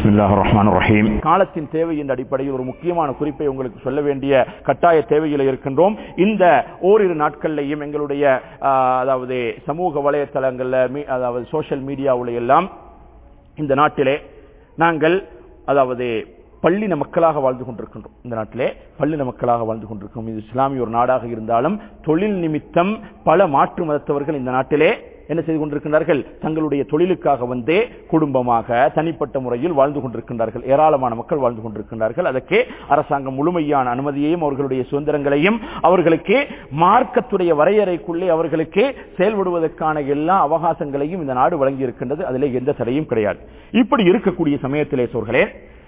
பிஸ்மில்லாஹ் ரஹ்மான் ரஹீம் காலத்தின் தேவையின் அடிப்படையில் ஒரு முக்கியமான குறிப்பை உங்களுக்கு சொல்ல வேண்டிய கட்டாய தேவையில் இருக்கின்றோம் இந்த ஓரிரு நாட்கள்லையும் எங்களுடைய ஆஹ், அதாவது சமூக வலைத்தளங்கள்ல மீ- அதாவது சோஷியல் மீடியாவுல எல்லாம் இந்த நாட்டிலே நாங்கள் அதாவது பள்ளின மக்களாக வாழ்ந்து கொண்டிருக்கின்றோம் இந்த நாட்டிலே பள்ளின மக்களாக வாழ்ந்து கொண்டிருக்கிறோம் இது இஸ்லாமிய ஒரு நாடாக இருந்தாலும் தொழில் நிமித்தம் பல மாற்று மதத்தவர்கள் இந்த நாட்டிலே என்ன செய்து கொண்டிருக்கின்றார்கள் தங்களுடைய தொழிலுக்காக வந்தே குடும்பமாக தனிப்பட்ட முறையில் வாழ்ந்து கொண்டிருக்கின்றார்கள் ஏராளமான மக்கள் வாழ்ந்து கொண்டிருக்கின்றார்கள் அதற்கு அரசாங்கம் முழுமையான அனுமதியையும் அவர்களுடைய சுதந்திரங்களையும் அவர்களுக்கு மார்க்கத்துடைய வரையறைக்குள்ளே அவர்களுக்கு செயல்படுவதற்கான எல்லா அவகாசங்களையும் இந்த நாடு வழங்கி இருக்கின்றது அதிலே எந்த தடையும் கிடையாது இப்படி இருக்கக்கூடிய சமயத்திலே சோர்களே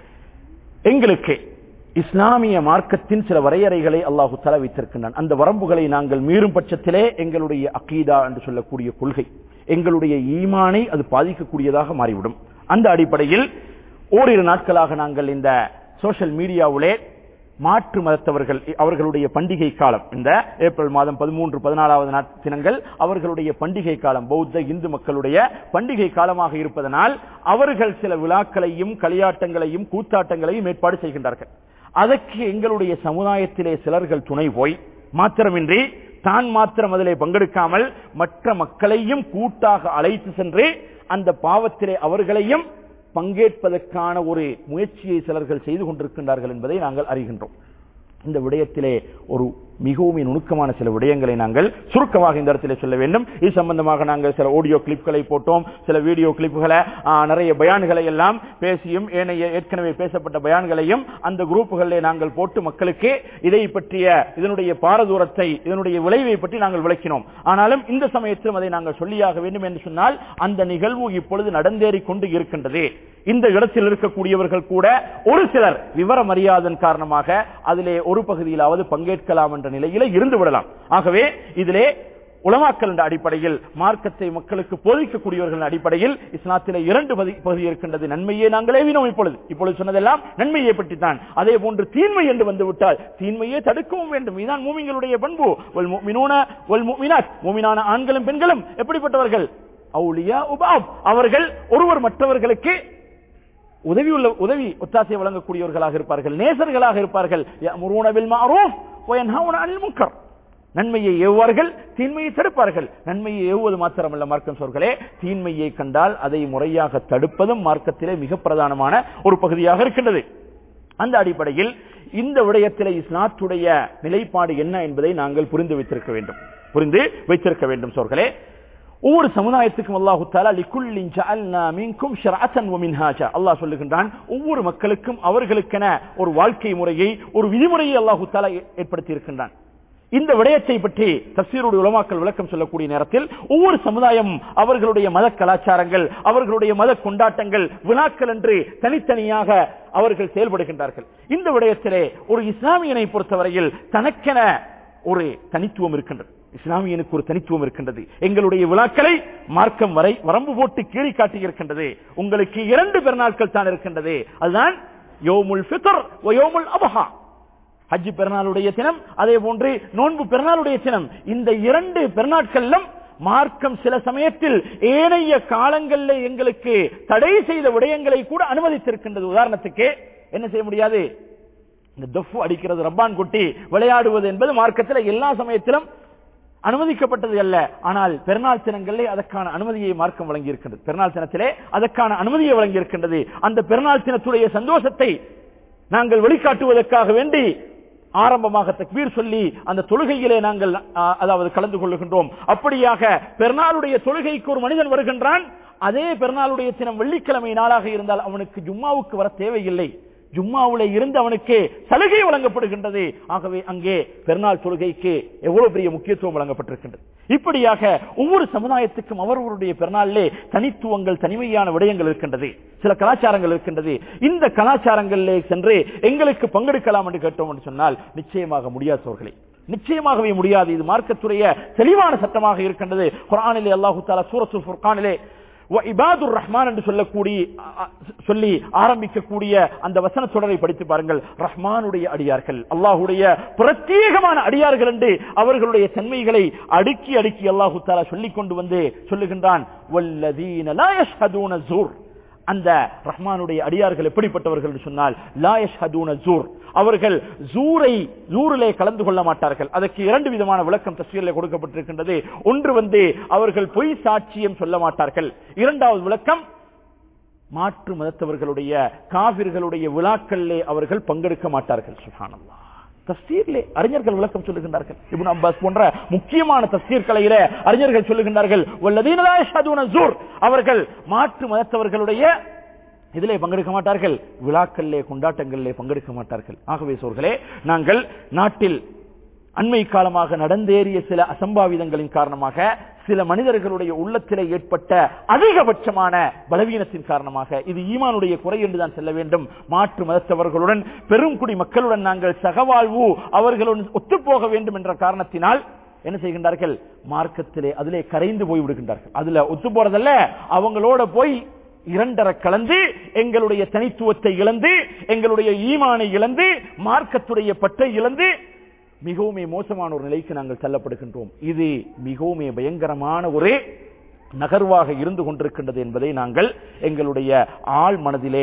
எங்களுக்கு இஸ்லாமிய மார்க்கத்தின் சில வரையறைகளை அல்லாஹு தலா வைத்திருக்கின்றான் அந்த வரம்புகளை நாங்கள் மீறும் பட்சத்திலே எங்களுடைய அகீதா என்று சொல்லக்கூடிய கொள்கை எங்களுடைய ஈமானை அது பாதிக்கக்கூடியதாக மாறிவிடும் அந்த அடிப்படையில் ஓரிரு நாட்களாக நாங்கள் இந்த சோஷியல் மீடியாவிலே மாற்று மதத்தவர்கள் அவர்களுடைய பண்டிகை காலம் இந்த ஏப்ரல் மாதம் பதிமூன்று பதினாலாவது நாட் தினங்கள் அவர்களுடைய பண்டிகை காலம் பௌத்த இந்து மக்களுடைய பண்டிகை காலமாக இருப்பதனால் அவர்கள் சில விழாக்களையும் களியாட்டங்களையும் கூத்தாட்டங்களையும் ஏற்பாடு செய்கின்றார்கள் அதற்கு எங்களுடைய சமுதாயத்திலே சிலர்கள் துணை போய் மாத்திரமின்றி தான் மாத்திரம் அதிலே பங்கெடுக்காமல் மற்ற மக்களையும் கூட்டாக அழைத்து சென்று அந்த பாவத்திலே அவர்களையும் பங்கேற்பதற்கான ஒரு முயற்சியை சிலர்கள் செய்து கொண்டிருக்கின்றார்கள் என்பதை நாங்கள் அறிகின்றோம் இந்த விடயத்திலே ஒரு மிகவும் நுணுக்கமான சில விடயங்களை நாங்கள் சுருக்கமாக இந்த இடத்திலே சொல்ல வேண்டும் இது சம்பந்தமாக நாங்கள் சில ஆடியோ கிளிப்களை போட்டோம் சில வீடியோ கிளிப்புகளை ஆ, நிறைய பயான்களை எல்லாம் பேசியும் ஏனைய ஏற்கனவே பேசப்பட்ட பயான்களையும் அந்த குரூப்புகளிலே நாங்கள் போட்டு மக்களுக்கு இதை பற்றிய இதனுடைய பாரதூரத்தை இதனுடைய விளைவை பற்றி நாங்கள் விளக்கினோம் ஆனாலும் இந்த சமயத்திலும் அதை நாங்கள் சொல்லியாக வேண்டும் என்று சொன்னால் அந்த நிகழ்வு இப்பொழுது நடந்தேறிக் கொண்டு இருக்கின்றது இந்த இடத்தில் இருக்கக்கூடியவர்கள் கூட ஒரு சிலர் விவரம் அறியாதன் காரணமாக அதிலே ஒரு பகுதியிலாவது பங்கேற்கலாம் என்ற நிலையில இருந்து விடலாம் ஆகவே இதிலே உலமாக்கல் என்ற அடிப்படையில் மார்க்கத்தை மக்களுக்கு போதிக்கக்கூடியவர்கள் அடிப்படையில் இஸ்லாத்திலே இரண்டு பதி- பகுதி இருக்கின்றது நன்மையை நாங்கள் ஏவினோம் இப்பொழுது இப்பொழுது சொன்னதெல்லாம் நன்மையை பற்றித்தான் அதே போன்று தீன்மை என்று வந்துவிட்டால் தீன்மையை தடுக்கவும் வேண்டும் இதுதான் மூமிங்களுடைய பண்பு வல் முஃமினூன வல் முஃமினாத் மூமினான ஆண்களும் பெண்களும் எப்படிப்பட்டவர்கள் அவுலியா உபாப் அவர்கள் ஒருவர் மற்றவர்களுக்கு உதவி உள்ள உதவி ஒத்தாசை வழங்கக்கூடியவர்களாக இருப்பார்கள் நேசர்களாக இருப்பார்கள் يأمرون بالمعروف وينهون عن المنكر நன்மையை ஏவுவார்கள் தீன்மையை தடுப்பார்கள் நன்மையை ஏவுவது மாத்திரமல்ல மார்க்கம் சொற்களே தீன்மையை கண்டால் அதை முறையாக தடுப்பதும் மார்க்கத்திலே மிக பிரதானமான ஒரு பகுதியாக இருக்கின்றது அந்த அடிப்படையில் இந்த விடயத்திலே இஸ்லாத்துடைய நிலைப்பாடு என்ன என்பதை நாங்கள் புரிந்து வைத்திருக்க வேண்டும் புரிந்து வைத்திருக்க வேண்டும் சோர்களே ஒவ்வொரு சமுதாயத்துக்கும் அல்லாஹு தாலா லிக்குல்லின் ஜஅல்னா மின்கும் ஷர்அத்தன் வ மின்ஹாஜா அல்லாஹ் சொல்லுகின்றான் ஒவ்வொரு மக்களுக்கும் அவர்களுக்கென ஒரு வாழ்க்கை முறையை ஒரு விதிமுறையை அல்லாஹு தாலா ஏ- ஏற்படுத்தி இருக்கின்றான் இந்த விடயத்தை பற்றி தப்சீருடைய உலமாக்கள் விளக்கம் சொல்லக்கூடிய நேரத்தில் ஒவ்வொரு சமுதாயமும் அவர்களுடைய மத கலாச்சாரங்கள் அவர்களுடைய மத கொண்டாட்டங்கள் விழாக்கள் என்று தனித்தனியாக அவர்கள் செயல்படுகின்றார்கள் இந்த விடயத்திலே ஒரு இஸ்லாமியனை பொறுத்தவரையில் தனக்கென ஒரு தனித்துவம் இருக்கின்றது இஸ்லாமியனுக்கு ஒரு தனித்துவம் இருக்கின்றது எங்களுடைய விழாக்களை மார்க்கம் வரை வரம்பு போட்டு கீழி காட்டி இருக்கின்றது உங்களுக்கு இரண்டு பெருநாட்கள் தான் இருக்கின்றது அதுதான் யோமுல் ஃபித்ர் வ யோமுல் அபஹா ஹஜ் பெருநாளுடைய தினம் அதே போன்று நோன்பு பெருநாளுடைய தினம் இந்த இரண்டு பெருநாட்களிலும் மார்க்கம் சில சமயத்தில் ஏனைய காலங்களில் எங்களுக்கு தடை செய்த விடயங்களை கூட அனுமதித்திருக்கின்றது உதாரணத்துக்கு என்ன செய்ய முடியாது இந்த தொஃபு அடிக்கிறது ரப்பான் குட்டி விளையாடுவது என்பது மார்க்கத்தில் எல்லா சமயத்திலும் அனுமதிக்கப்பட்டது அல்ல ஆனால் பெருநாள் தினங்களிலே அதற்கான அனுமதியை மார்க்கம் வழங்கி இருக்கின்றது பெருநாள் தினத்திலே அதற்கான அனுமதியை வழங்கி இருக்கின்றது அந்த பெருநாள் தினத்துடைய சந்தோஷத்தை நாங்கள் வெளிக்காட்டுவதற்காக வேண்டி ஆரம்பமாக தக்பீர் சொல்லி அந்த தொழுகையிலே நாங்கள் ஆ, அதாவது கலந்து கொள்ளுகின்றோம் அப்படியாக பெருநாளுடைய தொழுகைக்கு ஒரு மனிதன் வருகின்றான் அதே பெருநாளுடைய தினம் வெள்ளிக்கிழமை நாளாக இருந்தால் அவனுக்கு ஜும்மாவுக்கு வர தேவையில்லை ஜும்மாவுல இருந்து அவனுக்கு சலுகை வழங்கப்படுகின்றது ஆகவே அங்கே பெருநாள் தொழுகைக்கு எவ்வளவு பெரிய முக்கியத்துவம் வழங்கப்பட்டிருக்கின்றது இப்படியாக ஒவ்வொரு சமுதாயத்துக்கும் அவர்களுடைய பெருநாளிலே தனித்துவங்கள் தனிமையான விடயங்கள் இருக்கின்றது சில கலாச்சாரங்கள் இருக்கின்றது இந்த கலாச்சாரங்களிலே சென்று எங்களுக்கு பங்கெடுக்கலாம் என்று கேட்டோம் என்று சொன்னால் நிச்சயமாக முடியாது சோர்களே நிச்சயமாகவே முடியாது இது மார்க்கத்துடைய தெளிவான சட்டமாக இருக்கின்றது குரானிலே அல்லாஹு தாலா சூரத்துல் ஃபுர்கானிலே இபாதுர் ரஹ்மான் என்று சொல்லக்கூடிய அ- அ- சொல்லி ஆரம்பிக்கக்கூடிய அந்த வசன தொடரை படித்து பாருங்கள் ரஹ்மானுடைய அடியார்கள் அல்லாஹுடைய பிரத்யேகமான அடியார்கள் என்று அவர்களுடைய தன்மைகளை அடுக்கி அடுக்கி அல்லாஹு தாலா சொல்லிக் கொண்டு வந்து சொல்லுகின்றான் வல்லதீன லா யஷ்ஹதூன ஸூர் அந்த ரஹ்மானுடைய அடியார்கள் எப்படிப்பட்டவர்கள் என்று சொன்னால் லாயஷ் ஹதூன ஜூர் அவர்கள் ஜூரை ஜூரிலே கலந்து கொள்ள மாட்டார்கள் அதற்கு இரண்டு விதமான விளக்கம் தஸ்வீரில் கொடுக்கப்பட்டிருக்கின்றது ஒன்று வந்து அவர்கள் பொய் சாட்சியம் சொல்ல மாட்டார்கள் இரண்டாவது விளக்கம் மாற்று மதத்தவர்களுடைய காவிர்களுடைய விழாக்களிலே அவர்கள் பங்கெடுக்க மாட்டார்கள் சுஹானல்லா தஸ்தீர்லே அறிஞர்கள் விளக்கம் சொல்லுகின்றார்கள் இப்னு அப்பாஸ் போன்ற முக்கியமான தஸ்தீர் கலையில அறிஞர்கள் சொல்லுகின்றார்கள் வல்லதீன லா யஷ்ஹதுன ஸூர் அவர்கள் மாற்று மதத்தவர்களுடைய இதிலே பங்கெடுக்க மாட்டார்கள் விழாக்களிலே கொண்டாட்டங்களிலே பங்கெடுக்க மாட்டார்கள் ஆகவே சோர்களே நாங்கள் நாட்டில் அண்மை காலமாக நடந்தேறிய சில அசம்பாவிதங்களின் காரணமாக சில மனிதர்களுடைய உள்ளத்திலே ஏற்பட்ட அதிகபட்சமான பலவீனத்தின் காரணமாக இது ஈமானுடைய குறை என்றுதான் செல்ல வேண்டும் மாற்று மதத்தவர்களுடன் பெருங்குடி மக்களுடன் நாங்கள் சகவாழ்வு அவர்களுடன் ஒத்துப்போக வேண்டும் என்ற காரணத்தினால் என்ன செய்கின்றார்கள் மார்க்கத்திலே அதிலே கரைந்து போய் விடுகின்றார்கள் அதுல ஒத்து போறதல்ல அவங்களோட போய் இரண்டர கலந்து எங்களுடைய தனித்துவத்தை இழந்து எங்களுடைய ஈமானை இழந்து மார்க்கத்துடைய பற்றை இழந்து மிகவும் மோசமான ஒரு நிலைக்கு நாங்கள் தள்ளப்படுகின்றோம் இது மிகவும் பயங்கரமான ஒரு நகர்வாக இருந்து கொண்டிருக்கின்றது என்பதை நாங்கள் எங்களுடைய ஆள் மனதிலே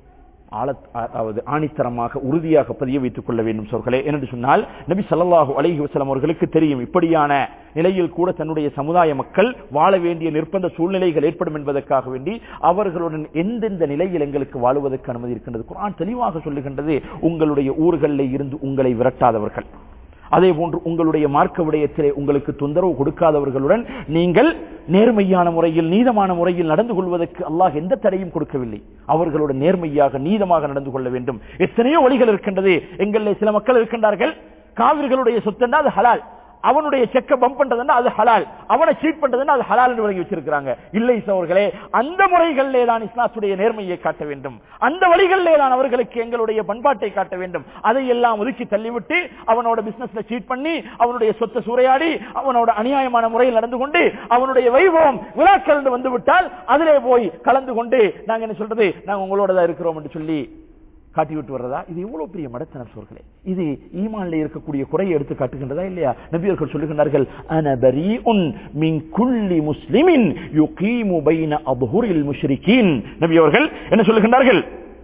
ஆழத்- அதாவது ஆணித்தரமாக உறுதியாக பதிய வைத்துக் கொள்ள வேண்டும் சொற்களே என்று சொன்னால் நபி ஸல்லல்லாஹு அலைஹி வஸல்லம் அவர்களுக்கு தெரியும் இப்படியான நிலையில் கூட தன்னுடைய சமுதாய மக்கள் வாழ வேண்டிய நிர்பந்த சூழ்நிலைகள் ஏற்படும் என்பதற்காக வேண்டி அவர்களுடன் எந்தெந்த நிலையில் எங்களுக்கு வாழுவதற்கு அனுமதி இருக்கின்றது குர்ஆன் தெளிவாக சொல்லுகின்றது உங்களுடைய ஊர்களில் இருந்து உங்களை விரட்டாதவர்கள் அதே போன்று உங்களுடைய மார்க்க விடயத்திலே உங்களுக்கு தொந்தரவு கொடுக்காதவர்களுடன் நீங்கள் நேர்மையான முறையில் நீதமான முறையில் நடந்து கொள்வதற்கு அல்லாஹ் எந்த தடையும் கொடுக்கவில்லை அவர்களோட நேர்மையாக நீதமாக நடந்து கொள்ள வேண்டும் எத்தனையோ வழிகள் இருக்கின்றது எங்களிலே சில மக்கள் இருக்கின்றார்கள் காவிர்களுடைய சொத்துன்னா அது ஹலால் அவனுடைய செக்க பம்ப் பண்றதுன்னா அது ஹலால் அவனை சீட் பண்றதுன்னா அது ஹலால் என்று வழங்கி வச்சிருக்கிறாங்க இல்லை சோர்களே அந்த முறைகளிலே தான் இஸ்லாத்துடைய நேர்மையை காட்ட வேண்டும் அந்த வழிகளிலே தான் அவர்களுக்கு எங்களுடைய பண்பாட்டை காட்ட வேண்டும் அதை எல்லாம் ஒதுக்கி தள்ளிவிட்டு அவனோட பிசினஸ்ல சீட் பண்ணி அவனுடைய சொத்தை சூறையாடி அவனோட அநியாயமான முறையில் நடந்து கொண்டு அவனுடைய வைபவம் விழாக்கள் என்று வந்து விட்டால் அதிலே போய் கலந்து கொண்டு நாங்க என்ன சொல்றது நாங்க உங்களோட தான் இருக்கிறோம் என்று சொல்லி காட்டி விட்டு வர்றதா இது எவ்வளவு பெரிய மடத்தனம் சோர்களே இது ஈமான்ல இருக்கக்கூடிய குறையை எடுத்து காட்டுகின்றதா இல்லையா நபியர்கள் சொல்லுகின்றார்கள் அன பரீஉன் மின் குல்லி முஸ்லிமின் யுகீமு பைன அப்ஹுரில் முஷ்ரிகீன் நபி அவர்கள் என்ன சொல்லுகின்றார்கள்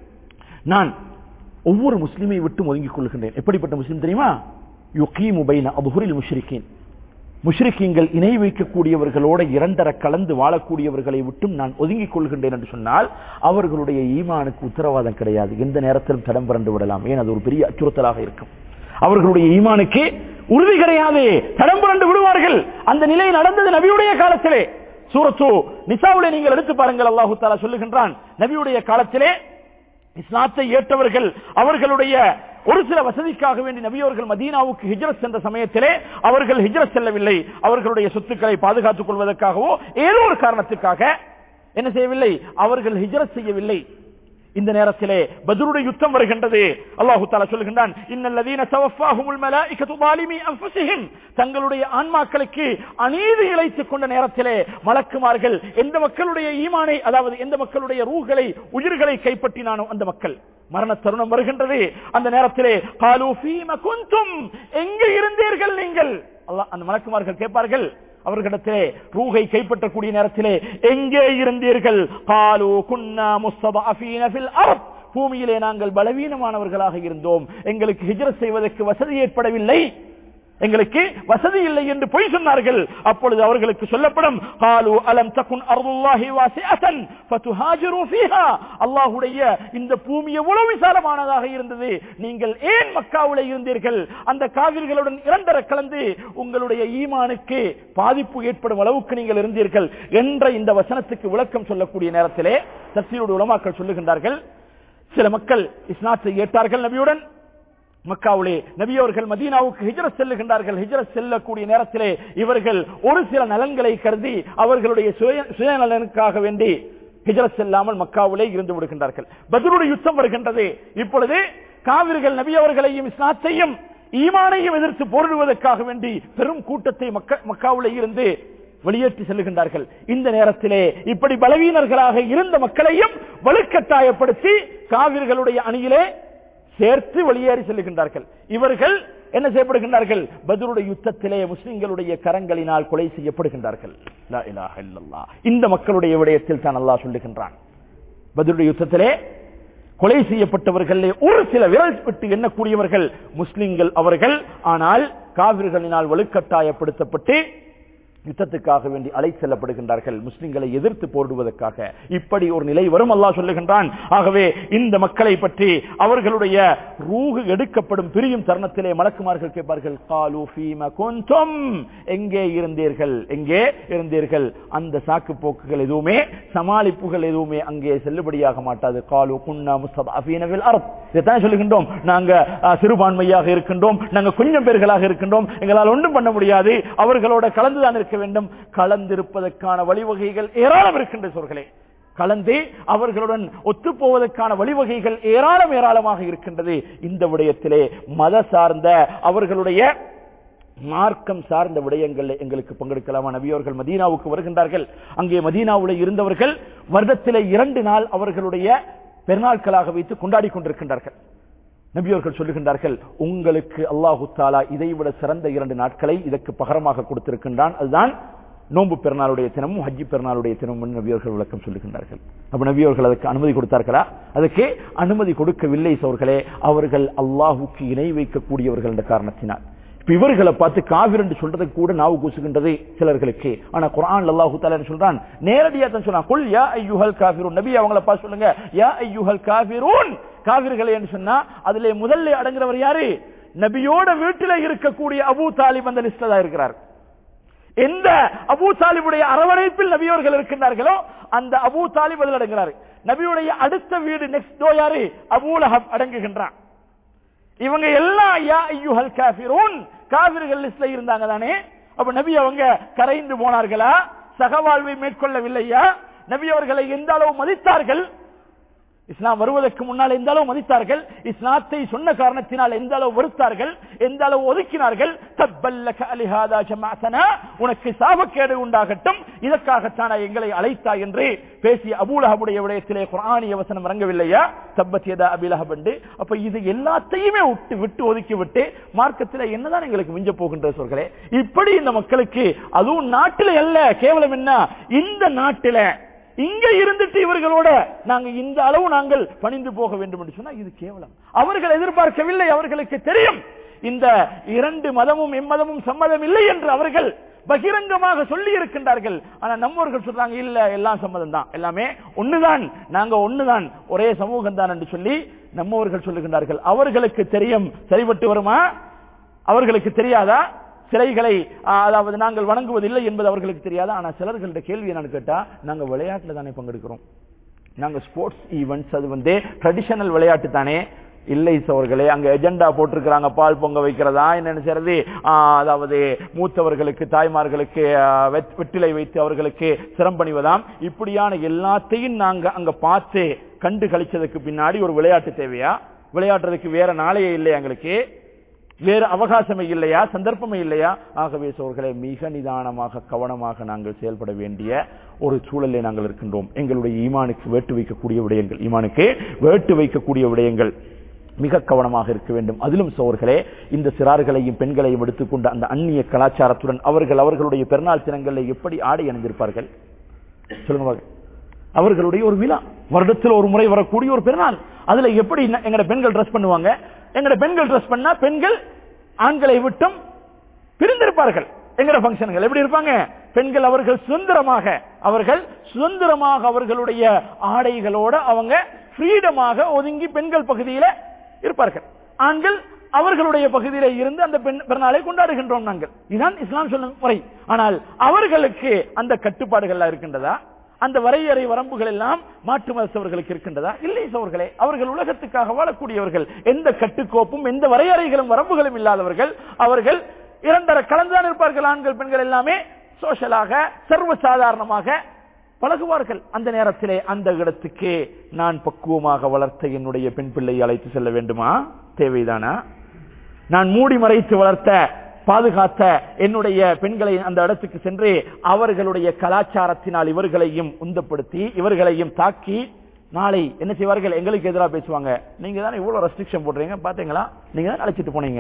நான் ஒவ்வொரு முஸ்லிமை விட்டு ஒதுங்கிக் கொள்கின்றேன் எப்படிப்பட்ட முஸ்லிம் தெரியுமா யுகீமு பைன அப்ஹுரில் முஷ்ரிகீன் முஷ்ரிக்கீங்கள் இணை வைக்கக்கூடியவர்களோட இரண்டர கலந்து வாழக்கூடியவர்களை விட்டும் நான் ஒதுங்கிக் கொள்கின்றேன் என்று சொன்னால் அவர்களுடைய ஈமானுக்கு உத்தரவாதம் கிடையாது எந்த நேரத்திலும் தடம் புரண்டு விடலாம் ஏன் அது ஒரு பெரிய அச்சுறுத்தலாக இருக்கும் அவர்களுடைய ஈமானுக்கு உறுதி கிடையாது தடம் புரண்டு விடுவார்கள் அந்த நிலை நடந்தது நபியுடைய காலத்திலே சூரத்து நிசாவுலே நீங்கள் எடுத்து பாருங்கள் அல்லாஹு தாலா சொல்லுகின்றான் நபியுடைய காலத்திலே இஸ்லாத்தை ஏற்றவர்கள் அவர்களுடைய ஒரு சில வசதிக்காக வேண்டி நபியவர்கள் மதீனாவுக்கு ஹிஜ்ரத் சென்ற சமயத்திலே அவர்கள் ஹிஜ்ரத் செல்லவில்லை அவர்களுடைய சொத்துக்களை பாதுகாத்துக் கொள்வதற்காகவோ ஏதோ ஒரு காரணத்துக்காக என்ன செய்யவில்லை அவர்கள் ஹிஜ்ரத் செய்யவில்லை இந்த நேரத்திலே பத்ருடைய யுத்தம் வருகின்றது அல்லாஹு தாலா சொல்லுகின்றான் இன்னல்லதீன தவஃபாஹுமுல் மலாயிகத்து ஸாலிமி அன்ஃபுஸிஹிம் தங்களுடைய ஆன்மாக்களுக்கு அநீதி இழைத்துக் கொண்ட நேரத்திலே மலக்குமார்கள் எந்த மக்களுடைய ஈமானை அதாவது எந்த மக்களுடைய ரூகளை உயிர்களை கைப்பற்றினானோ அந்த மக்கள் மரண தருணம் வருகின்றது அந்த நேரத்திலே காலு ஃபீம குந்தும் எங்கே இருந்தீர்கள் நீங்கள் அல்லாஹ் அந்த மலக்குமார்கள் கேட்பார்கள் அவர்களிடத்திலே ரூகை கைப்பற்றக்கூடிய நேரத்திலே எங்கே இருந்தீர்கள் காலு குன்னா முஸ்தபீன ஃபில் அர்த் பூமியிலே நாங்கள் பலவீனமானவர்களாக இருந்தோம் எங்களுக்கு ஹிஜ்ரத் செய்வதற்கு வசதி ஏற்படவில்லை எங்களுக்கு வசதி இல்லை என்று பொய் சொன்னார்கள் அப்பொழுது அவர்களுக்கு சொல்லப்படும் காலு அலம் தகுன் அர்துல்லாஹி வாசிஅதன் ஃபதுஹாஜிரு ஃபீஹா அல்லாஹ்வுடைய இந்த பூமி எவ்வளவு விசாலமானதாக இருந்தது நீங்கள் ஏன் மக்காவிலே இருந்தீர்கள் அந்த காவிர்களுடன் இரண்டர கலந்து உங்களுடைய ஈமானுக்கு பாதிப்பு ஏற்படும் அளவுக்கு நீங்கள் இருந்தீர்கள் என்ற இந்த வசனத்துக்கு விளக்கம் சொல்லக்கூடிய நேரத்திலே தப்சீருடைய உலமாக்கள் சொல்லுகின்றார்கள் சில மக்கள் இஸ்லாத்தை ஏற்றார்கள் நபியுடன் மக்காவிலே நபி அவர்கள் மதீனாவுக்கு ஹிஜ்ரத் செல்லுகின்றார்கள் ஹிஜ்ரத் செல்லக்கூடிய நேரத்திலே இவர்கள் ஒரு சில நலன்களை கருதி அவர்களுடைய சுய சுயநலனுக்காக வேண்டி ஹிஜ்ரத் செல்லாமல் மக்காவிலே இருந்து விடுகின்றார்கள் பத்ருடைய யுத்தம் வருகின்றது இப்பொழுது காவிர்கள் நபி அவர்களையும் இஸ்லாத்தையும் ஈமானையும் எதிர்த்து போரிடுவதற்காக வேண்டி பெரும் கூட்டத்தை மக்க- மக்காவிலே இருந்து வெளியேற்றி செல்லுகின்றார்கள் இந்த நேரத்திலே இப்படி பலவீனர்களாக இருந்த மக்களையும் வலுக்கட்டாயப்படுத்தி காவிர்களுடைய அணியிலே சேர்த்து வெளியேறி செல்லுகின்றார்கள் இவர்கள் என்ன செய்யப்படுகின்றார்கள் பத்ருடைய யுத்தத்திலே முஸ்லிம்களுடைய கரங்களினால் கொலை செய்யப்படுகின்றார்கள் லா இலாஹ இல்லல்லாஹ். இந்த மக்களுடைய விடயத்தில் தான் அல்லாஹ் சொல்லுகின்றான் பதிலுடைய யுத்தத்திலே கொலை செய்யப்பட்டவர்களே ஒரு சில விரல் விட்டு எண்ணக்கூடியவர்கள் முஸ்லிம்கள் அவர்கள் ஆனால் காவிர்களினால் வலுக்கட்டாயப்படுத்தப்பட்டு யுத்தத்துக்காக வேண்டி அலை செல்லப்படுகின்றார்கள் முஸ்லிம்களை எதிர்த்து போடுவதற்காக இப்படி ஒரு நிலை வரும் அல்லாஹ் சொல்லுகின்றான் ஆகவே இந்த மக்களை பற்றி அவர்களுடைய ரூகு எடுக்கப்படும் பிரியும் தருணத்திலே மலக்குமார்கள் கேட்பார்கள் காலு ஃபீம குந்தும் எங்கே இருந்தீர்கள் எங்கே இருந்தீர்கள் அந்த சாக்கு போக்குகள் எதுவுமே சமாளிப்புகள் எதுவுமே அங்கே செல்லுபடியாக மாட்டாது காலு குன்னா முஸ்தபீனவில் அர்த் இதைத்தான் சொல்லுகின்றோம் நாங்க அஹ், சிறுபான்மையாக இருக்கின்றோம் நாங்க கொஞ்சம் பேர்களாக இருக்கின்றோம் எங்களால் ஒன்றும் பண்ண முடியாது அவர்களோட கலந்துதான் இருக்க வேண்டும் கலந்திருப்பதற்கான வழிவகைகள் ஏராளம் இருக்கின்ற சொற்களே கலந்து அவர்களுடன் ஒத்து போவதற்கான வழிவகைகள் ஏராளம் ஏராளமாக இருக்கின்றது இந்த விடயத்திலே மத சார்ந்த அவர்களுடைய மார்க்கம் சார்ந்த விடயங்கள் எங்களுக்கு பங்கெடுக்கலாமா நபியவர்கள் மதீனாவுக்கு வருகின்றார்கள் அங்கே மதீனாவுல இருந்தவர்கள் வருடத்திலே இரண்டு நாள் அவர்களுடைய பெருநாட்களாக வைத்து கொண்டாடி கொண்டிருக்கின்றார்கள் நபியவர்கள் சொல்லுகின்றார்கள் உங்களுக்கு அல்லாஹு தாலா இதைவிட சிறந்த இரண்டு நாட்களை இதற்கு பகரமாக கொடுத்திருக்கின்றான் அதுதான் நோன்பு பெருநாளுடைய தினமும் ஹஜ்ஜி பெருநாளுடைய தினமும் நபியவர்கள் விளக்கம் சொல்லுகின்றார்கள் அப்ப நபியவர்கள் அதுக்கு அனுமதி கொடுத்தார்களா அதுக்கு அனுமதி கொடுக்கவில்லை சோர்களே அவர்கள் அல்லாஹுக்கு இணை வைக்கக்கூடியவர்கள் என்ற காரணத்தினால் இப்ப இவர்களை பார்த்து காவிர் என்று சொல்றதுக்கு கூட நாவு கூசுகின்றது சிலர்களுக்கு ஆனா குரான் அல்லாஹு தாலா சொல்றான் நேரடியா தான் சொன்னான் குல் யா ஐயுஹல் காபிரூன் நபி அவங்கள பார்த்து சொல்லுங்க யா ஐயுஹல் காபிரூன் காவிர்களே என்று சொன்னா அதுல முதல்ல அடங்குறவர் யாரு நபியோட வீட்டில இருக்கக்கூடிய அபூ தாலிப் அந்த லிஸ்ட்ல தான் இருக்கிறார் எந்த அபூ தாலிபுடைய அரவணைப்பில் நபியவர்கள் இருக்கின்றார்களோ அந்த அபூ தாலிப் அதில் அடங்குறாரு நபியுடைய அடுத்த வீடு நெக்ஸ்ட் டோ யாரு அபூலஹப் அடங்குகின்றான் இவங்க எல்லாம் யா ஐயுஹல் காஃபிரூன் காபிர்கள் லிஸ்ட்ல இருந்தாங்க தானே அப்ப நபி அவங்க கரைந்து போனார்களா சகவாழ்வை மேற்கொள்ளவில்லையா நபி அவர்களை எந்த அளவு மதித்தார்கள் இஸ்லாம் வருவதற்கு முன்னால் எந்த அளவு மதித்தார்கள் இஸ்லாத்தை சொன்ன காரணத்தினால் எந்த அளவு வெறுத்தார்கள் எந்த அளவு ஒதுக்கினார்கள் தப்பல்லக அலிஹாதா ஜமாஅத்தனா உனக்கு சாபக்கேடு உண்டாகட்டும் இதற்காகத்தான எங்களை அழைத்தாய் என்று பேசிய அபூலஹபுடைய விடயத்திலே குர்ஆனிய வசனம் இறங்கவில்லையா தப்பத் யதா அபிலஹப் என்று அப்ப இது எல்லாத்தையுமே விட்டு விட்டு ஒதுக்கி விட்டு மார்க்கத்தில் என்னதான் எங்களுக்கு மிஞ்ச போகின்ற சொல்களே இப்படி இந்த மக்களுக்கு அதுவும் நாட்டில அல்ல கேவலம் என்ன இந்த நாட்டில இங்க இருந்துட்டு இவர்களோட நாங்க இந்த அளவு நாங்கள் பணிந்து போக வேண்டும் என்று சொன்னா இது கேவலம் அவர்கள் எதிர்பார்க்கவில்லை அவர்களுக்கு தெரியும் இந்த இரண்டு மதமும் எம்மதமும் சம்மதம் இல்லை என்று அவர்கள் பகிரங்கமாக சொல்லி இருக்கின்றார்கள் ஆனா நம்மவர்கள் சொல்றாங்க இல்ல எல்லாம் சம்மதம் தான் எல்லாமே ஒண்ணுதான் நாங்க ஒண்ணுதான் ஒரே சமூகம் தான் என்று சொல்லி நம்மவர்கள் சொல்லுகின்றார்கள் அவர்களுக்கு தெரியும் சரிபட்டு வருமா அவர்களுக்கு தெரியாதா சிலைகளை ஆ, அதாவது நாங்கள் வணங்குவதில்லை என்பது அவர்களுக்கு தெரியாதா ஆனா சிலர்கள்ட்ட கேள்வி என்னன்னு கேட்டா நாங்க விளையாட்டுல தானே பங்கெடுக்கிறோம் நாங்க ஸ்போர்ட்ஸ் ஈவெண்ட்ஸ் அது வந்து ட்ரெடிஷனல் விளையாட்டு தானே இல்லை சவர்களே அங்க எஜெண்டா போட்டிருக்கிறாங்க பால் பொங்க வைக்கிறதா என்ன செய்யறது ஆ, அதாவது மூத்தவர்களுக்கு தாய்மார்களுக்கு ஆ, வெத்- வெற்றிலை வைத்து அவர்களுக்கு சிரம்பணிவதாம் இப்படியான எல்லாத்தையும் நாங்க அங்க பார்த்து கண்டு கழிச்சதுக்கு பின்னாடி ஒரு விளையாட்டு தேவையா விளையாடுறதுக்கு வேற நாளையே இல்லை எங்களுக்கு வேறு அவகாசமே இல்லையா சந்தர்ப்பமே இல்லையா ஆகவே சோர்களே மிக நிதானமாக கவனமாக நாங்கள் செயல்பட வேண்டிய ஒரு சூழலில் நாங்கள் இருக்கின்றோம் எங்களுடைய ஈமானுக்கு வேட்டு வைக்கக்கூடிய விடயங்கள் ஈமானுக்கு வேட்டு வைக்கக்கூடிய விடயங்கள் மிக கவனமாக இருக்க வேண்டும் அதிலும் சோர்களே இந்த சிறார்களையும் பெண்களையும் எடுத்துக்கொண்ட அந்த அந்நிய கலாச்சாரத்துடன் அவர்கள் அவர்களுடைய பெருநாள் தினங்களில் எப்படி ஆடை அணிந்திருப்பார்கள் சொல்லுங்க பாருங்க. அவர்களுடைய ஒரு விழா வருடத்தில் ஒரு முறை வரக்கூடிய ஒரு பெருநாள் அதுல எப்படி ந- எங்கட பெண்கள் ட்ரெஸ் பண்ணுவாங்க எங்கட பெண்கள் ட்ரெஸ் பண்ணா பெண்கள் ஆண்களை விட்டும் பிரிந்திருப்பார்கள் எங்கட ஃபங்க்ஷன்கள் எப்படி இருப்பாங்க பெண்கள் அவர்கள் சுதந்திரமாக அவர்கள் சுதந்திரமாக அவர்களுடைய ஆடைகளோட அவங்க ஃப்ரீடமாக ஒதுங்கி பெண்கள் பகுதியில இருப்பார்கள் ஆண்கள் அவர்களுடைய பகுதியில இருந்து அந்த பெண் பிறநாளை கொண்டாடுகின்றோம் நாங்கள் இதுதான் இஸ்லாம் சொல்லும் முறை ஆனால் அவர்களுக்கு அந்த கட்டுப்பாடுகள் இருக்கின்றதா அந்த வரையறை வரம்புகள் எல்லாம் மாற்று மதத்தவர்களுக்கு இருக்கின்றதா இல்லை சவர்களே அவர்கள் உலகத்துக்காக வாழக்கூடியவர்கள் எந்த கட்டுக்கோப்பும் எந்த வரையறைகளும் வரம்புகளும் இல்லாதவர்கள் அவர்கள் இரண்டரை கலந்துதான் இருப்பார்கள் ஆண்கள் பெண்கள் எல்லாமே சோஷலாக சர்வசாதாரணமாக பழகுவார்கள் அந்த நேரத்திலே அந்த இடத்துக்கு நான் பக்குவமாக வளர்த்த என்னுடைய பெண் பிள்ளையை அழைத்து செல்ல வேண்டுமா தேவைதானா நான் மூடி மறைத்து வளர்த்த பாதுகாத்த என்னுடைய பெண்களை அந்த இடத்துக்கு சென்று அவர்களுடைய கலாச்சாரத்தினால் இவர்களையும் உந்தப்படுத்தி இவர்களையும் தாக்கி நாளை என்ன செய்வார்கள் எங்களுக்கு எதிராக பேசுவாங்க நீங்க தானே இவ்வளவு ரெஸ்ட்ரிக்ஷன் போடுறீங்க பாத்தீங்களா நீங்க தான் அழைச்சிட்டு போனீங்க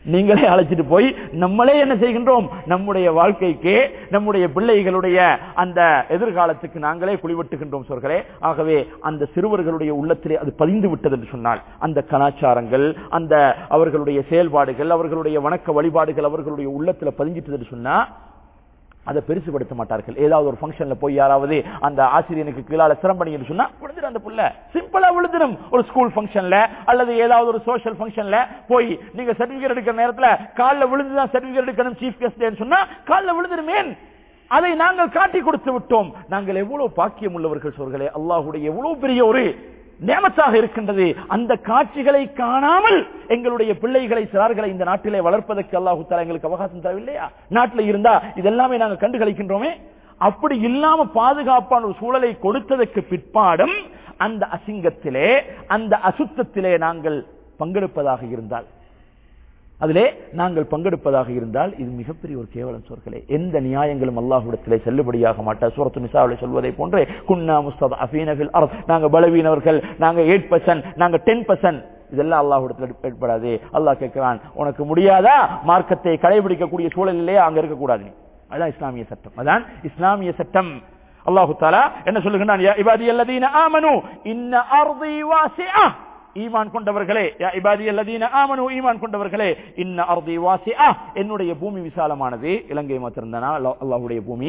நீங்களே அழைச்சிட்டு போய் நம்மளே என்ன செய்கின்றோம் நம்முடைய வாழ்க்கைக்கு நம்முடைய பிள்ளைகளுடைய அந்த எதிர்காலத்துக்கு நாங்களே குளிவட்டுகின்றோம் சொல்கிறே ஆகவே அந்த சிறுவர்களுடைய உள்ளத்திலே அது பதிந்து விட்டது என்று சொன்னால் அந்த கலாச்சாரங்கள் அந்த அவர்களுடைய செயல்பாடுகள் அவர்களுடைய வணக்க வழிபாடுகள் அவர்களுடைய உள்ளத்துல பதிஞ்சிட்டது என்று சொன்னா அதை பெருசுபடுத்த மாட்டார்கள் ஏதாவது ஒரு ஃபங்க்ஷன்ல போய் யாராவது அந்த ஆசிரியனுக்கு கீழால சிரம்பணின்னு சொன்னா விழுந்துடும் அந்த புள்ள சிம்பிளா விழுந்துடும் ஒரு ஸ்கூல் ஃபங்க்ஷன்ல அல்லது ஏதாவது ஒரு சோஷியல் ஃபங்க்ஷன்ல போய் நீங்க சர்டிபிகேட் எடுக்கிற நேரத்துல கால்ல விழுந்துதான் சர்டிபிகேட் எடுக்கணும் சீஃப் கெஸ்ட் சொன்னா கால்ல விழுந்துருமேன் அதை நாங்கள் காட்டி கொடுத்து விட்டோம் நாங்கள் எவ்வளவு பாக்கியம் உள்ளவர்கள் சொல்களே அல்லாஹுடைய எவ்வளவு பெரிய ஒரு நேமத்தாக இருக்கின்றது அந்த காட்சிகளை காணாமல் எங்களுடைய பிள்ளைகளை சிறார்களை இந்த நாட்டிலே வளர்ப்பதற்கு அல்லாஹு தஆலா எங்களுக்கு அவகாசம் தரவில்லையா நாட்டில் இருந்தா இதெல்லாமே நாங்கள் கண்டு கழிக்கின்றோமே அப்படி இல்லாம பாதுகாப்பான ஒரு சூழலை கொடுத்ததற்கு பிற்பாடும் அந்த அசிங்கத்திலே அந்த அசுத்தத்திலே நாங்கள் பங்கெடுப்பதாக இருந்தால் அதிலே நாங்கள் பங்கெடுப்பதாக இருந்தால் இது மிகப்பெரிய ஒரு கேவலம் சொற்களே எந்த நியாயங்களும் அல்லாஹ்விடத்திலே செல்லுபடியாக மாட்டா சூரத்து நிசாவிலே சொல்வதை போன்றே குன்னா முஸ்தத் அஃபீனபில் அரப் நாங்க பலவீனவர்கள் நாங்க எயிட் பர்சன்ட் நாங்க டென் பர்சன்ட் இதெல்லாம் அல்லாஹ்விடத்தில் ஏற்படாது அல்லாஹ் கேட்கிறான் உனக்கு முடியாதா மார்க்கத்தை கடைபிடிக்கக்கூடிய சூழலிலே அங்க இருக்கக்கூடாது நீ அதான் இஸ்லாமிய சட்டம் அதான் இஸ்லாமிய சட்டம் அல்லாஹு தாலா என்ன சொல்லுகிறான் யா இபாதி அல்லதீன ஆமனு இன்ன அர்தி வாசிஆ ஈமான் கொண்டவர்களே யா இபாதி அல்லதீன ஆமனு ஈமான் கொண்டவர்களே இன்ன அர்தி வாசிஆ என்னுடைய பூமி விசாலமானது இலங்கை மாத்திரம்தானா அல்லாஹ்வுடைய பூமி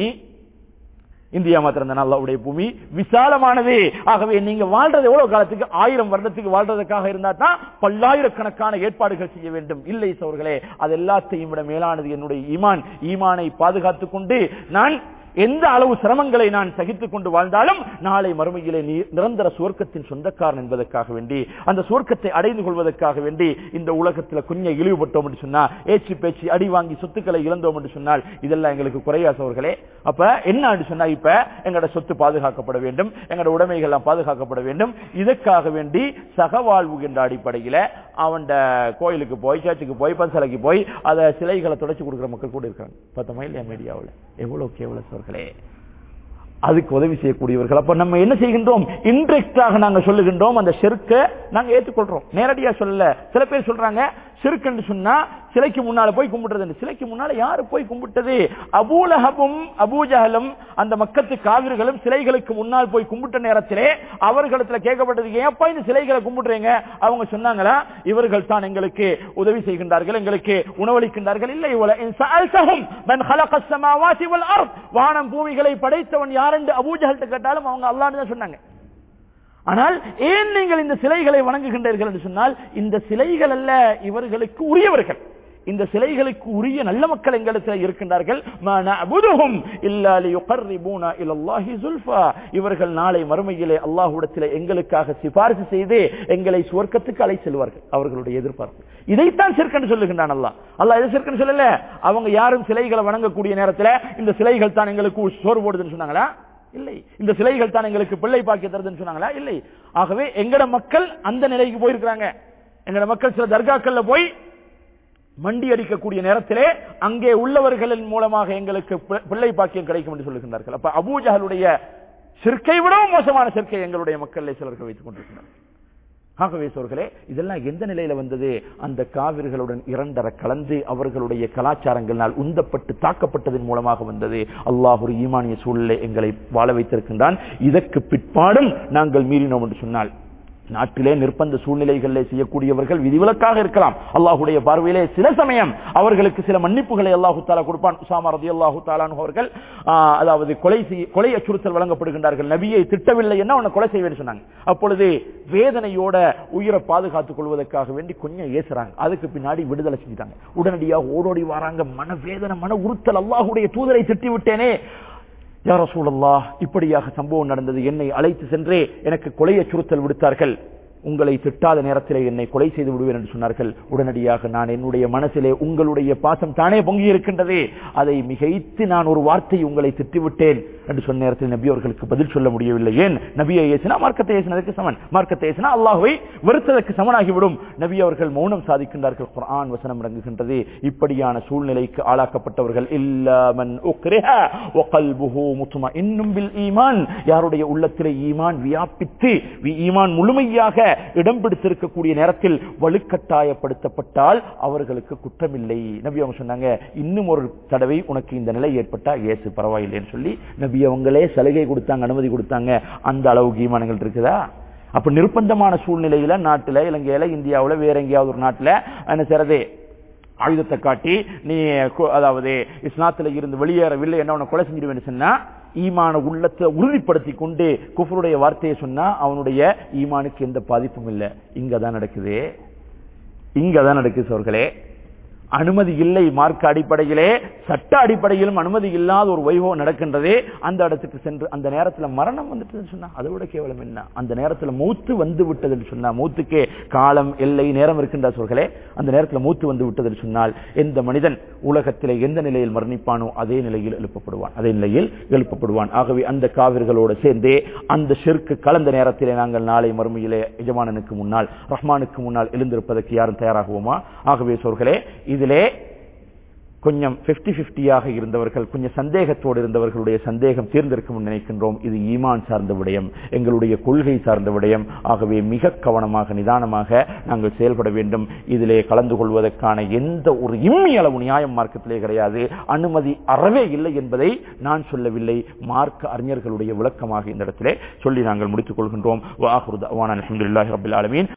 இந்தியா மாத்திரம் அல்லாவுடைய பூமி விசாலமானது ஆகவே நீங்க வாழ்றது எவ்வளவு காலத்துக்கு ஆயிரம் வருடத்துக்கு வாழ்றதுக்காக இருந்தா தான் பல்லாயிரக்கணக்கான ஏற்பாடுகள் செய்ய வேண்டும் இல்லை சோர்களே அது எல்லாத்தையும் விட மேலானது என்னுடைய ஈமான் ஈமானை பாதுகாத்துக் கொண்டு நான் எந்த அளவு சிரமங்களை நான் சகித்துக் கொண்டு வாழ்ந்தாலும் நாளை மறுமையிலே நீ- நிரந்தர சுவர்க்கத்தின் சொந்தக்காரன் என்பதற்காக வேண்டி அந்த சுவர்க்கத்தை அடைந்து கொள்வதற்காக வேண்டி இந்த உலகத்துல கொஞ்சம் இழிவுபட்டோம் என்று சொன்னா ஏச்சு பேச்சு அடி வாங்கி சொத்துக்களை இழந்தோம் என்று சொன்னால் இதெல்லாம் எங்களுக்கு குறையாசவர்களே அப்ப என்ன சொன்னா இப்ப எங்களோட சொத்து பாதுகாக்கப்பட வேண்டும் எங்களோட உடைமைகள் எல்லாம் பாதுகாக்கப்பட வேண்டும் இதற்காக வேண்டி சகவாழ்வு என்ற அடிப்படையில அவன் கோயிலுக்கு போய் சர்ச்சுக்கு போய் பன்சலைக்கு போய் அதை சிலைகளை தொடச்சு கொடுக்குற மக்கள் கூட இருக்காங்க பார்த்தோமா இல்லையா மீடியாவில் எவ்வளவு கேவலசவர்களே அதுக்கு உதவி செய்யக்கூடியவர்கள் அப்ப நம்ம என்ன செய்கின்றோம் இன்டெரக்டாக நாங்க சொல்லுகின்றோம் அந்த செருக்க நாங்க ஏற்றுக்கொள்றோம் நேரடியா சொல்லல சில பேர் சொல்றாங்க செருக்குன்னு சொன்னா சிலைக்கு முன்னால போய் கும்பிடுறது சிலைக்கு முன்னால யாரு போய் கும்பிட்டது அபூலஹபும் அபூஜஹலும் அந்த மக்கத்து காவிர்களும் சிலைகளுக்கு முன்னால் போய் கும்பிட்ட நேரத்திலே அவர்களிடத்துல கேட்கப்பட்டது ஏப்பா இந்த சிலைகளை கும்பிடுறீங்க அவங்க சொன்னாங்களா இவர்கள் தான் எங்களுக்கு உதவி செய்கின்றார்கள் எங்களுக்கு உணவளிக்கின்றார்கள் இல்லை இவள இன் சஅல்தஹும் மன் ஹலக ஸமாவாதி வல் அர்த் வானம் பூமிகளை படைத்தவன் யார் என்று அபூஜஹல்ட்ட கேட்டாலும் அவங்க அல்லாஹ்னு தான் சொன்னாங்க ஆனால் ஏன் நீங்கள் இந்த சிலைகளை வணங்குகின்றீர்கள் என்று சொன்னால் இந்த சிலைகள் அல்ல இவர்களுக்கு உரியவர்கள் இந்த சிலைகளுக்கு உரிய நல்ல மக்கள் எங்களிடத்தில் இருக்கின்றார்கள் மா நஅபுதுஹும் இல்லா லியுகர்ரிபூனா இலல்லாஹி ஸுல்ஃபா இவர்கள் நாளை மறுமையிலே அல்லாஹ்விடத்தில் எங்களுக்காக சிபாரிசு செய்து எங்களை சுவர்க்கத்துக்கு அழை செல்வார்கள் அவர்களுடைய எதிர்பார்ப்பு இதைத்தான் சிற்கன்னு சொல்லுகின்றான் அல்லாஹ் அல்லாஹ் எதை சிற்கன்னு சொல்லல அவங்க யாரும் சிலைகளை வணங்கக்கூடிய நேரத்தில் இந்த சிலைகள் தான் எங்களுக்கு சோறு போடுதுன்னு சொன்னாங்களா இல்லை இந்த சிலைகள் தான் எங்களுக்கு பிள்ளை பாக்கி தருதுன்னு சொன்னாங்களா இல்லை ஆகவே எங்கட மக்கள் அந்த நிலைக்கு போயிருக்கிறாங்க எங்கட மக்கள் சில தர்காக்கள்ல போய் மண்டி அடிக்கக்கூடிய நேரத்திலே அங்கே உள்ளவர்களின் மூலமாக எங்களுக்கு பி- பிள்ளை பாக்கியம் கிடைக்கும் என்று சொல்லுகின்றார்கள் அப்ப அபூஜஹலுடைய சிற்கை விடவும் மோசமான சிற்கை எங்களுடைய மக்களிலே சிலர்கள் வைத்துக் கொண்டிருக்கிறார்கள் ஆகவே சோர்களே இதெல்லாம் எந்த நிலையில வந்தது அந்த காவிர்களுடன் இரண்டர கலந்து அவர்களுடைய கலாச்சாரங்களினால் உந்தப்பட்டு தாக்கப்பட்டதன் மூலமாக வந்தது அல்லாஹ் ஒரு ஈமானிய சூழலை எங்களை வாழ வைத்திருக்கின்றான் இதற்கு பிற்பாடும் நாங்கள் மீறினோம் என்று சொன்னால் நாட்டிலே நிர்பந்த சூழ்நிலைகளிலே செய்யக்கூடியவர்கள் விதிவிலக்காக இருக்கலாம் அல்லாஹுடைய பார்வையிலே சில சமயம் அவர்களுக்கு சில மன்னிப்புகளை அல்லாஹு தாலா கொடுப்பான் உசாமா ரதி அல்லாஹு தாலானு அவர்கள் ஆ, அதாவது கொலை செய்ய கொலை அச்சுறுத்தல் வழங்கப்படுகின்றார்கள் நபியை திட்டவில்லை என்ன அவனை கொலை செய்வேன்னு சொன்னாங்க அப்பொழுது வேதனையோட உயிரை பாதுகாத்துக் கொள்வதற்காக வேண்டி கொஞ்சம் ஏசுறாங்க அதுக்கு பின்னாடி விடுதலை செஞ்சுட்டாங்க உடனடியாக ஓடோடி வராங்க மன வேதனை மன உறுத்தல் அல்லாஹுடைய தூதரை திட்டி விட்டேனே யா ரசூலல்லாஹ் இப்படியாக சம்பவம் நடந்தது என்னை அழைத்து சென்றே எனக்கு கொலை அச்சுறுத்தல் விடுத்தார்கள் உங்களை திட்டாத நேரத்திலே என்னை கொலை செய்து விடுவேன் என்று சொன்னார்கள் உடனடியாக நான் என்னுடைய மனசிலே உங்களுடைய பாசம் தானே பொங்கி இருக்கின்றது அதை மிகைத்து நான் ஒரு வார்த்தை உங்களை திட்டிவிட்டேன் என்று சொன்ன நேரத்தில் நபி அவர்களுக்கு பதில் சொல்ல முடியவில்லை ஏன் நபியை ஏசினா மார்க்கத்தை ஏசினதற்கு சமன் மார்க்கத்தை ஏசினா அல்லாஹுவை வெறுத்ததற்கு சமனாகிவிடும் நபி அவர்கள் மௌனம் சாதிக்கின்றார்கள் குர்ஆன் வசனம் இறங்குகின்றது இப்படியான சூழ்நிலைக்கு ஆளாக்கப்பட்டவர்கள் இல்லாமன் உக்ரிஹ வகல்புஹு முத்மஇன்னும் பில் ஈமான் யாருடைய உள்ளத்திலே ஈமான் வியாபித்து வி- ஈமான் முழுமையாக இடம் பிடித்திருக்கக்கூடிய நேரத்தில் வலுக்கட்டாயப்படுத்தப்பட்டால் அவர்களுக்கு குற்றமில்லை நபி அவங்க சொன்னாங்க இன்னும் ஒரு தடவை உனக்கு இந்த நிலை ஏற்பட்டா ஏசு பரவாயில்லைன்னு சொல்லி நபி அவங்களே சலுகை கொடுத்தாங்க அனுமதி கொடுத்தாங்க அந்த அளவுக்கு ஈமானங்கள் இருக்குதா அப்ப நிர்பந்தமான சூழ்நிலையில நாட்டுல இலங்கையில இந்தியாவுல வேற எங்கேயாவது ஒரு நாட்டுல என்ன செய்யறது ஆயுதத்தை காட்டி நீ கு- அதாவது இஸ்லாத்துல இருந்து வெளியேறவில்லை என்ன உன்னை கொலை செஞ்சிடுவேன்னு சொன்னா ஈமான உள்ளத்தை உறுதிப்படுத்தி கொண்டு குஃபருடைய வார்த்தையை சொன்னா அவனுடைய ஈமானுக்கு எந்த பாதிப்பும் இல்லை இங்கதான் நடக்குது இங்கதான் நடக்குது சோர்களே அனுமதி இல்லை மார்க்க அடிப்படையிலே சட்ட அடிப்படையிலும் அனுமதி இல்லாத ஒரு வைபவம் நடக்கின்றதே அந்த இடத்துக்கு சென்று அந்த நேரத்துல மரணம் வந்துட்டுன்னு சொன்னா அதை விட கேவலம் என்ன அந்த நேரத்துல மூத்து வந்து விட்டதுன்னு சொன்னா மூத்துக்கே காலம் எல்லை நேரம் இருக்கின்ற சொல்களே அந்த நேரத்துல மூத்து வந்து விட்டதுன்னு சொன்னால் எந்த மனிதன் உலகத்திலே எந்த நிலையில் மரணிப்பானோ அதே நிலையில் எழுப்பப்படுவான் அதே நிலையில் எழுப்பப்படுவான் ஆகவே அந்த காவிர்களோடு சேர்ந்தே அந்த ஷிர்க்கு கலந்த நேரத்திலே நாங்கள் நாளை மறுமையிலே எஜமானனுக்கு முன்னால் ரஹ்மானுக்கு முன்னால் எழுந்திருப்பதற்கு யாரும் தயாராகுவோமா ஆகவே சோர்களே இதிலே கொஞ்சம் 50 50யாக இருந்தவர்கள் கொஞ்சம் சந்தேகத்தோடு இருந்தவர்களுடைய சந்தேகம் தீர்ந்திருக்கும் என்று நினைக்கின்றோம் இது ஈமான் சார்ந்த விடயம் எங்களுடைய கொள்கை சார்ந்த விடயம் ஆகவே மிக கவனமாக நிதானமாக நாங்கள் செயல்பட வேண்டும் இதிலே கலந்து கொள்வதற்கான எந்த ஒரு இம்மி அளவு நியாயம் மார்க்கத்திலே கிடையாது அனுமதி அறவே இல்லை என்பதை நான் சொல்லவில்லை மார்க்க அறிஞர்களுடைய விளக்கமாக இந்த இடத்திலே சொல்லி நாங்கள் முடித்துக் கொள்கின்றோம் வாஹுர் தவான் அலமதுல்லாஹி ரபில் ஆலமீன்